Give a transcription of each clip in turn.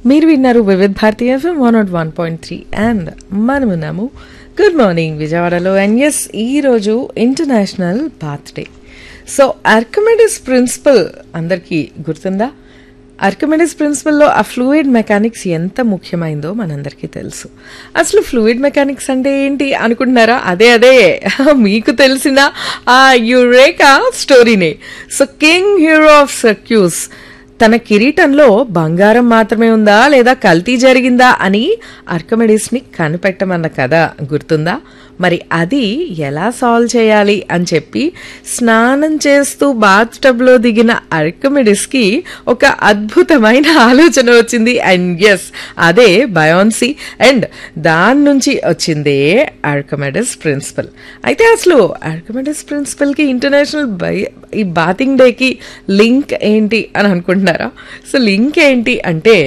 మీరు విన్నారు Vividh Bharati FM one not one point three and మనమున్నాము గుడ్ మార్నింగ్ విజయవాడలో అండ్ ఎస్ ఈరోజు international birthday so Archimedes principle అందరికీ గుర్తుందా ఆర్కమెడిస్ ప్రిన్సిపల్లో ఆ ఫ్లూయిడ్ మెకానిక్స్ ఎంత ముఖ్యమైందో మనందరికీ తెలుసు అసలు ఫ్లూయిడ్ మెకానిక్స్ అంటే ఏంటి అనుకుంటున్నారా అదే అదే మీకు తెలిసిన ఆ యురేకా స్టోరీనే so king Hiero of Syracuse తన కిరీటంలో బంగారం మాత్రమే ఉందా లేదా కల్తీ జరిగిందా అని అర్కమెడిస్ ని కనిపెట్టమన్న కథ గుర్తుందా మరి అది ఎలా సాల్వ్ చేయాలి అని చెప్పి స్నానం చేస్తూ బాత్ టబ్ లో దిగిన అర్కమెడిస్ కి ఒక అద్భుతమైన ఆలోచన వచ్చింది అండ్ ఎస్ అదే బయోన్సీ అండ్ దాని నుంచి వచ్చిందే ఆర్కమెడిస్ ప్రిన్సిపల్ అయితే అసలు ఆర్కమెడిస్ ప్రిన్సిపల్ కి ఇంటర్నేషనల్ బై ఈ బాతింగ్ డేకి లింక్ ఏంటి అని అనుకుంటున్నారా సో లింక్ ఏంటి అంటే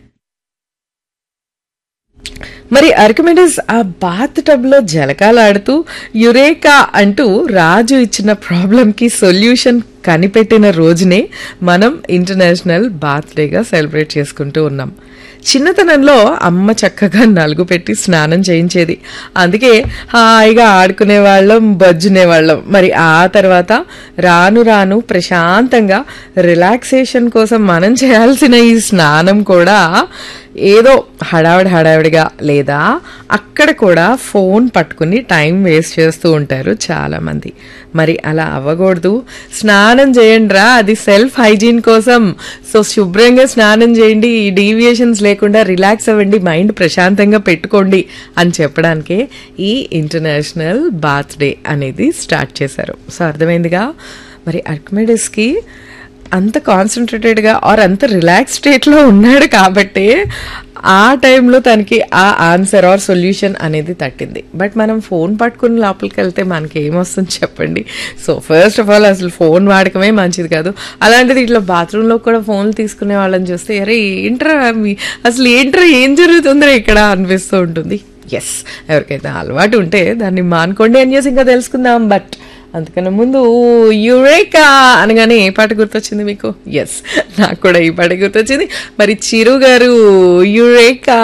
మరి అర్కమెడిస్ ఆ బాత్ టబ్ లో జలకాలాడుతూ యురేకా అంటూ రాజు ఇచ్చిన ప్రాబ్లం కి సొల్యూషన్ కనిపెట్టిన రోజునే మనం ఇంటర్నేషనల్ బాత్ డేగా సెలబ్రేట్ చేసుకుంటూ ఉన్నాం చిన్నతనంలో అమ్మ చక్కగా నలుగు పెట్టి స్నానం చేయించేది అందుకే హాయిగా ఆడుకునే వాళ్ళం బజ్జునే వాళ్ళం మరి ఆ తర్వాత రాను రాను ప్రశాంతంగా రిలాక్సేషన్ కోసం మనం చేయాల్సిన ఈ స్నానం కూడా ఏదో హడావిడి హడావిడిగా లేదా అక్కడ కూడా ఫోన్ పట్టుకుని టైం వేస్ట్ చేస్తూ ఉంటారు చాలా మంది మరి అలా అవ్వకూడదు స్నానం చేయండి రా అది సెల్ఫ్ హైజీన్ కోసం సో శుభ్రంగా స్నానం చేయండి ఈ డీవియేషన్స్ లేకుండా రిలాక్స్ అవ్వండి మైండ్ ప్రశాంతంగా పెట్టుకోండి అని చెప్పడానికే ఈ ఇంటర్నేషనల్ బాత్ డే అనేది స్టార్ట్ చేశారు సో అర్థమైందిగా మరి అర్కమెడిస్కి అంత కాన్సన్ట్రేటెడ్గా ఆర్ అంత రిలాక్స్ స్టేట్లో ఉన్నాడు కాబట్టి ఆ టైంలో తనకి ఆ ఆన్సర్ ఆర్ సొల్యూషన్ అనేది తట్టింది బట్ మనం ఫోన్ పట్టుకుని లోపలికి వెళ్తే మనకి ఏమొస్తుంది చెప్పండి సో ఫస్ట్ ఆఫ్ ఆల్ అసలు ఫోన్ వాడకమే మంచిది కాదు అలాంటిది ఇట్లా బాత్రూంలో కూడా ఫోన్లు తీసుకునే వాళ్ళని చూస్తే అరే ఏంట్రా మీ అసలు ఏంట్రా ఏం జరుగుతుందిరా ఇక్కడ అనిపిస్తూ ఉంటుంది ఎస్ ఎవరికైతే అలవాటు ఉంటే దాన్ని మానుకోండి అని చేసి ఇంకా తెలుసుకుందాం బట్ అందుకన్నా ముందు యురేకా అనగానే ఏ పాట గుర్తొచ్చింది మీకు ఎస్ నాకు కూడా ఈ పాట గుర్తొచ్చింది మరి చిరు గారు యురేకా